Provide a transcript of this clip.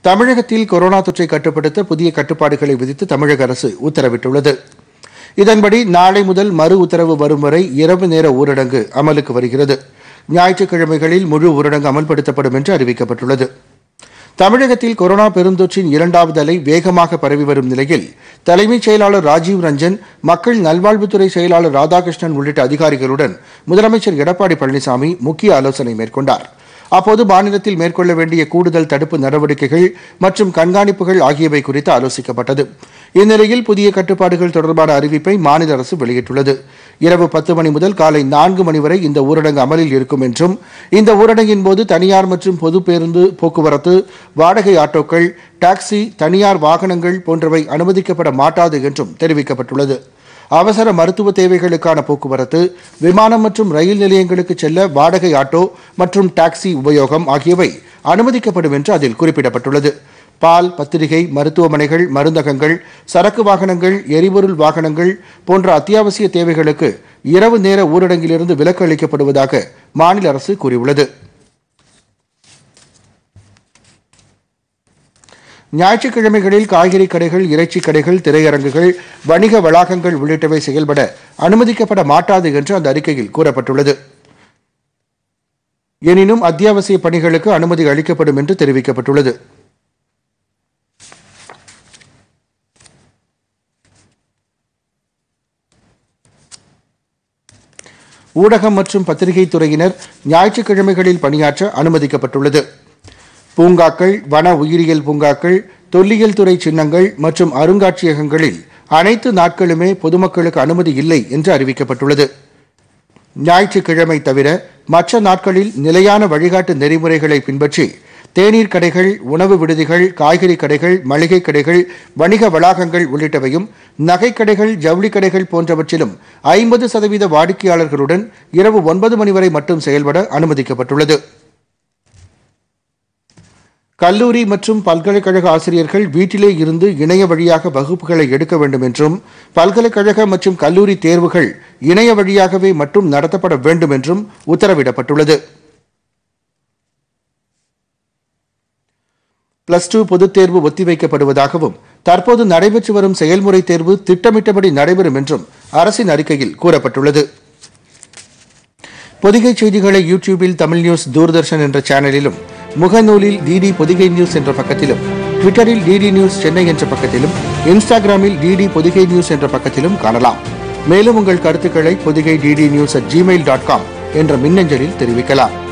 தமிழகத்தில் கொரோனா தொற்றை கட்டுப்படுத்த புதிய கட்டுப்பாடுகளை விதித்து தமிழக அரசு உத்தரவிட்டுள்ளது இதன்படி நாளை முதல் மறு உத்தரவு வரும் வரை இரவு நேர ஊரடங்கு அமலுக்கு வருகிறது ஞாயிற்றுக்கிழமைகளில் முழு ஊரடங்கு அமல்படுத்தப்படும் என்று அறிவிக்கப்பட்டுள்ளது தமிழகத்தில் கொரோனா பெருந்தொற்றின் இரண்டாவது அலை வேகமாக பரவி வரும் நிலையில் தலைமைச் செயலாளர் ராஜீவ் ரஞ்சன் மக்கள் நல்வாழ்வுத்துறை செயலாளர் ராதாகிருஷ்ணன் உள்ளிட்ட அதிகாரிகளுடன் முதலமைச்சர் எடப்பாடி பழனிசாமி முக்கிய ஆலோசனை மேற்கொண்டார் அப்போது மாநிலத்தில் மேற்கொள்ள வேண்டிய கூடுதல் தடுப்பு நடவடிக்கைகள் மற்றும் கண்காணிப்புகள் ஆகியவை குறித்து ஆலோசிக்கப்பட்டது இந்நிலையில் புதிய கட்டுப்பாடுகள் தொடர்பான அறிவிப்பை மாநில அரசு வெளியிட்டுள்ளது இரவு பத்து மணி முதல் காலை நான்கு மணி வரை இந்த ஊரடங்கு அமலில் இருக்கும் என்றும் இந்த ஊரடங்கின் போது தனியார் மற்றும் பொது பேருந்து போக்குவரத்து வாடகை ஆட்டோக்கள் டாக்ஸி தனியார் வாகனங்கள் போன்றவை அனுமதிக்கப்பட மாட்டாது என்றும் தெரிவிக்கப்பட்டுள்ளது அவசர மருத்துவ தேவைகளுக்கான போக்குவரத்து விமானம் மற்றும் ரயில் நிலையங்களுக்கு செல்ல வாடகை ஆட்டோ மற்றும் டாக்ஸி உபயோகம் ஆகியவை அனுமதிக்கப்படும் என்று அதில் குறிப்பிடப்பட்டுள்ளது பால் பத்திரிகை மருத்துவமனைகள் மருந்தகங்கள் சரக்கு வாகனங்கள் எரிபொருள் வாகனங்கள் போன்ற அத்தியாவசிய தேவைகளுக்கு இரவு நேர ஊரடங்கிலிருந்து விலக்கு அளிக்கப்படுவதாக மாநில அரசு கூறியுள்ளது ஞாயிற்றுக்கிழமைகளில் காய்கறி கடைகள் இறைச்சி கடைகள் திரையரங்குகள் வணிக வளாகங்கள் உள்ளிட்டவை செயல்பட அனுமதிக்கப்பட மாட்டாது என்று அந்த அறிக்கையில் கூறப்பட்டுள்ளது எனினும் அத்தியாவசிய பணிகளுக்கு அனுமதி அளிக்கப்படும் என்று தெரிவிக்கப்பட்டுள்ளது ஊடகம் மற்றும் பத்திரிகை துறையினர் ஞாயிற்றுக்கிழமைகளில் பணியாற்ற அனுமதிக்கப்பட்டுள்ளது பூங்காக்கள் வன உயிரியல் பூங்காக்கள் தொல்லியல் துறை சின்னங்கள் மற்றும் அருங்காட்சியகங்களில் அனைத்து நாட்களுமே பொதுமக்களுக்கு அனுமதி இல்லை என்று அறிவிக்கப்பட்டுள்ளது ஞாயிற்றுக்கிழமை தவிர மற்ற நாட்களில் நிலையான வழிகாட்டு நெறிமுறைகளை பின்பற்றி தேநீர் கடைகள் உணவு விடுதிகள் காய்கறி கடைகள் மளிகை கடைகள் வணிக வளாகங்கள் உள்ளிட்டவையும் நகைக்கடைகள் ஜவுளி கடைகள் போன்றவற்றிலும் ஐம்பது சதவீத வாடிக்கையாளர்களுடன் இரவு ஒன்பது மணி வரை மட்டும் செயல்பட அனுமதிக்கப்பட்டுள்ளது கல்லூரி மற்றும் பல்கலைக்கழக ஆசிரியர்கள் வீட்டிலே இருந்து இணைய வழியாக வகுப்புகளை எடுக்க வேண்டும் என்றும் பல்கலைக்கழக மற்றும் கல்லூரி தேர்வுகள் இணைய வழியாகவே மட்டும் நடத்தப்பட வேண்டும் என்றும் உத்தரவிடப்பட்டுள்ளது பிளஸ் டூ பொதுத் தேர்வு ஒத்திவைக்கப்படுவதாகவும் தற்போது நடைபெற்று வரும் செயல்முறை தேர்வு திட்டமிட்டபடி நடைபெறும் என்றும் அரசின் அறிக்கையில் கூறப்பட்டுள்ளது பொதிகை செய்திகளை யூடியூபில் தமிழ் நியூஸ் தூர்தர்ஷன் என்ற சேனலிலும் முகநூலில் டிடி பொதிகை நியூஸ் என்ற பக்கத்திலும் ட்விட்டரில் டிடி நியூஸ் சென்னை என்ற பக்கத்திலும் இன்ஸ்டாகிராமில் டிடி பொதிகை நியூஸ் என்ற பக்கத்திலும் காணலாம் மேலும் உங்கள் கருத்துக்களை Podhigai DD news at Gmail dot com என்ற மின்னஞ்சலில் தெரிவிக்கலாம்